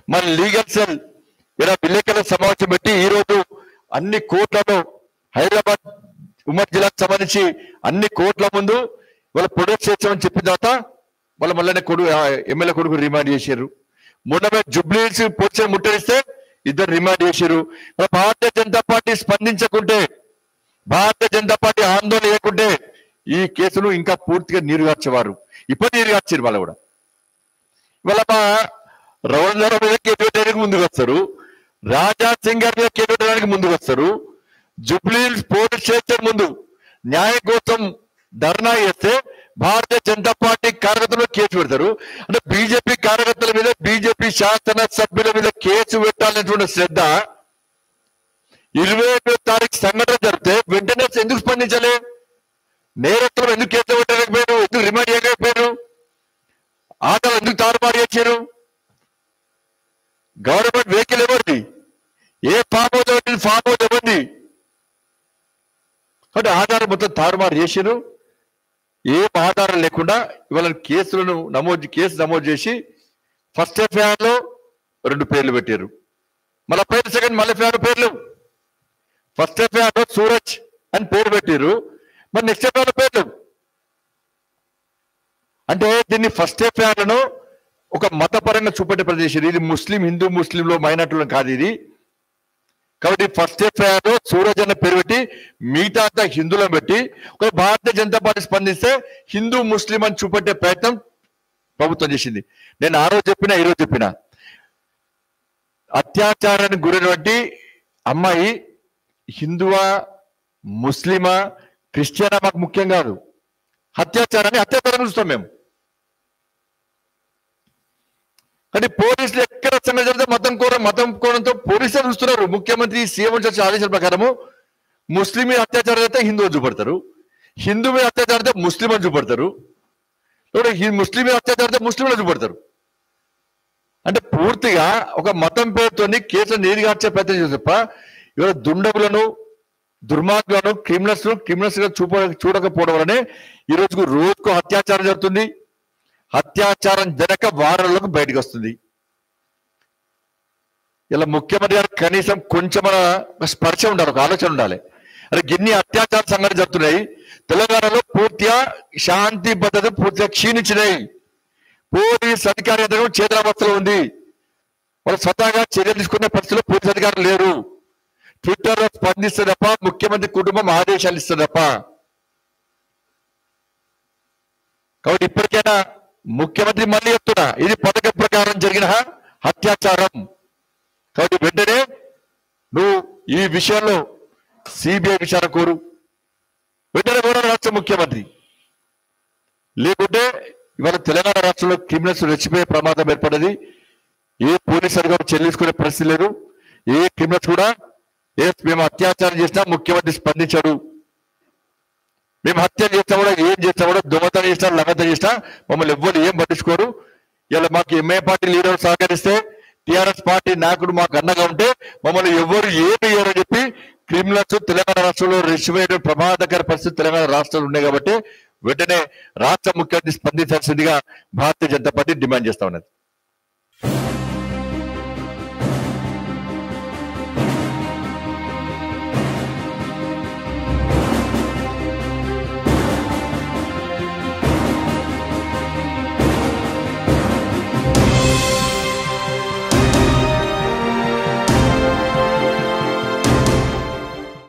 మన legal cell ఇలా విలేకరుల సమావేశం పెట్టి ఈ రోజు అన్ని కోర్టులలో హైదరాబాద్ ఉమ్మడి జిల్లాకు సంబంధించి అన్ని కోర్టుల ముందు వాళ్ళ ప్రొడక్ట్ చేస్తామని చెప్పిన తర్వాత వాళ్ళ మళ్ళీ కొడుకు ఎమ్మెల్యే కొడుకు రిమాండ్ చేశారు మొన్న జుబ్లీస్ పోలీసులు ముట్టడిస్తే ఇద్దరు రిమాండ్ చేశారు మరి భారతీయ జనతా పార్టీ స్పందించకుంటే భారతీయ జనతా పార్టీ ఆందోళన లేకుంటే ఈ కేసును ఇంకా పూర్తిగా నీరుగార్చేవారు ఇప్పుడు నీరుగార్చారు వాళ్ళు కూడా ఇవాళ మా రవణధర మీద కేసు పెట్టడానికి ముందుకు వస్తారు రాజా సింగర్ మీద కేసు పెట్టడానికి ముందుకు వస్తారు జుబ్లీ పోలీస్ స్టేషన్ ముందు న్యాయం కోసం ధర్నా చేస్తే భారతీయ జనతా పార్టీ కార్యకర్తలు కేసు పెడతారు అంటే బీజేపీ కార్యకర్తల మీద బీజేపీ శాసన సభ్యుల మీద కేసు పెట్టాలనేటువంటి శ్రద్ధ ఇరవై ఏడో తారీఖు సంఘటన జరిగితే వెంటనే ఎందుకు స్పందించలే నేరస్తులు ఎందుకు కేసు పెట్టలేకపోయారు ఎందుకు రిమాండ్ చేయలేకపోయారు ఆటలు ఎందుకు తారుమారు చేశారు గవర్నమెంట్ వెహికల్ ఎవరిది ఏ ఫామ్ హౌస్ ఎవరిది ఫామ్ హౌస్ ఎవరిది అంటే ఆధారం మొత్తం తారుమారు చేశారు ఏం ఆధారం లేకుండా ఇవాళ కేసులను నమోదు కేసు నమోదు చేసి ఫస్ట్ ఎఫ్ఐఆర్ లో రెండు పేర్లు పెట్టారు మళ్ళీ పేరు సెకండ్ మళ్ళీ ఎఫ్ఐఆర్ పేర్లు ఫస్ట్ ఎఫ్ఐఆర్ లో సూరజ్ అని పేరు పెట్టారు మరి నెక్స్ట్ ఎఫ్ఐఆర్ లో పేర్లు అంటే దీన్ని ఫస్ట్ ఎఫ్ఐఆర్ లను ఒక మతపరంగా చూపెట్టే ప్రదేశం ఇది ముస్లిం హిందూ ముస్లింలో మైనార్టీలను కాదు ఇది కాబట్టి ఫస్ట్ ఎఫ్ఐఆర్ లో సూరజ్ అన్న పేరు పెట్టి మిగతా అంతా హిందువులను పెట్టి ఒక భారతీయ జనతా పార్టీ స్పందిస్తే హిందూ ముస్లిం అని చూపెట్టే ప్రయత్నం ప్రభుత్వం చేసింది నేను ఆ రోజు చెప్పినా ఈ రోజు చెప్పిన అత్యాచారానికి గురైనటువంటి అమ్మాయి హిందువా ముస్లిమా క్రిస్టియనా మాకు ముఖ్యం కాదు అత్యాచారాన్ని అత్యాచారం చూస్తాం మేము కానీ పోలీసులు ఎక్కడ సంగతి జరిగితే మతం కోర మతం కోణంతో పోలీసులు చూస్తున్నారు ముఖ్యమంత్రి సీఎం చర్చ ఆదేశాల ప్రకారము ముస్లిం మీద అత్యాచారం అయితే హిందువు చూపడతారు హిందూ మీద అత్యాచారం అయితే ముస్లిం అని చూపడతారు లేదా హి- ముస్లిం మీద అత్యాచారం అయితే ముస్లింలు చూపడతారు అంటే పూర్తిగా ఒక మతం పేరుతోని కేసులు నీరుగార్చే ప్రయత్నం చేసి తప్ప ఇవాళ దుండగులను దుర్మార్గులను క్రిమినల్స్ క్రిమినల్స్ గా చూప చూడకపోవడం వలనే ఈ రోజుకు రోజుకు అత్యాచారం జరుగుతుంది అత్యాచారం జరగక వారాలకు బయటకు వస్తుంది ఇలా ముఖ్యమంత్రి గారు కనీసం కొంచెం ఒక స్పర్శ ఉండాలి ఒక ఆలోచన ఉండాలి అరే గిన్ని అత్యాచార సంఘటనలు జరుగుతున్నాయి తెలంగాణలో పూర్తిగా శాంతి భద్రత పూర్తిగా క్షీణించినాయి పోలీస్ అధికారి యంత్రం చేతులావస్థలో ఉంది వాళ్ళు స్వతహాగా చర్యలు తీసుకునే పరిస్థితిలో పోలీస్ అధికారులు లేరు ట్విట్టర్ లో స్పందిస్తే తప్ప ముఖ్యమంత్రి కుటుంబం ఆదేశాలు ఇస్తుంది తప్ప కాబట్టి ఇప్పటికైనా ముఖ్యమంత్రి మళ్ళీ చెప్తున్నా ఇది పథకం ప్రకారం జరిగిన అత్యాచారం కాబట్టి వెంటనే నువ్వు ఈ విషయంలో సిబిఐ విచారణ కోరు వెంటనే కూడా రాష్ట్ర ముఖ్యమంత్రి లేకుంటే ఇవాళ తెలంగాణ రాష్ట్రంలో క్రిమినల్స్ రెచ్చిపోయే ప్రమాదం ఏర్పడ్డది ఏ పోలీస్ అధికారులు చెల్లించుకునే పరిస్థితి లేదు ఏ క్రిమినల్స్ కూడా ఏ మేము అత్యాచారం చేసినా ముఖ్యమంత్రి స్పందించాడు మేము హత్య చేసినా కూడా ఏం చేసినా కూడా దొంగతనం చేసినా లంగతనం చేసినా మమ్మల్ని ఎవ్వరు ఏం పట్టించుకోరు ఇలా మాకు ఎంఏ పార్టీ లీడర్ సహకరిస్తే టిఆర్ఎస్ పార్టీ నాయకుడు మాకు అండగా ఉంటే మమ్మల్ని ఎవ్వరు ఏమి చేయరని చెప్పి క్రిమినల్స్ తెలంగాణ రాష్ట్రంలో రెచ్చిపోయే ప్రమాదకర పరిస్థితి తెలంగాణ రాష్ట్రంలో ఉన్నాయి కాబట్టి వెంటనే రాష్ట్ర ముఖ్యమంత్రి స్పందించాల్సిందిగా భారతీయ జనతా పార్టీ డిమాండ్ చేస్తా ఉన్నది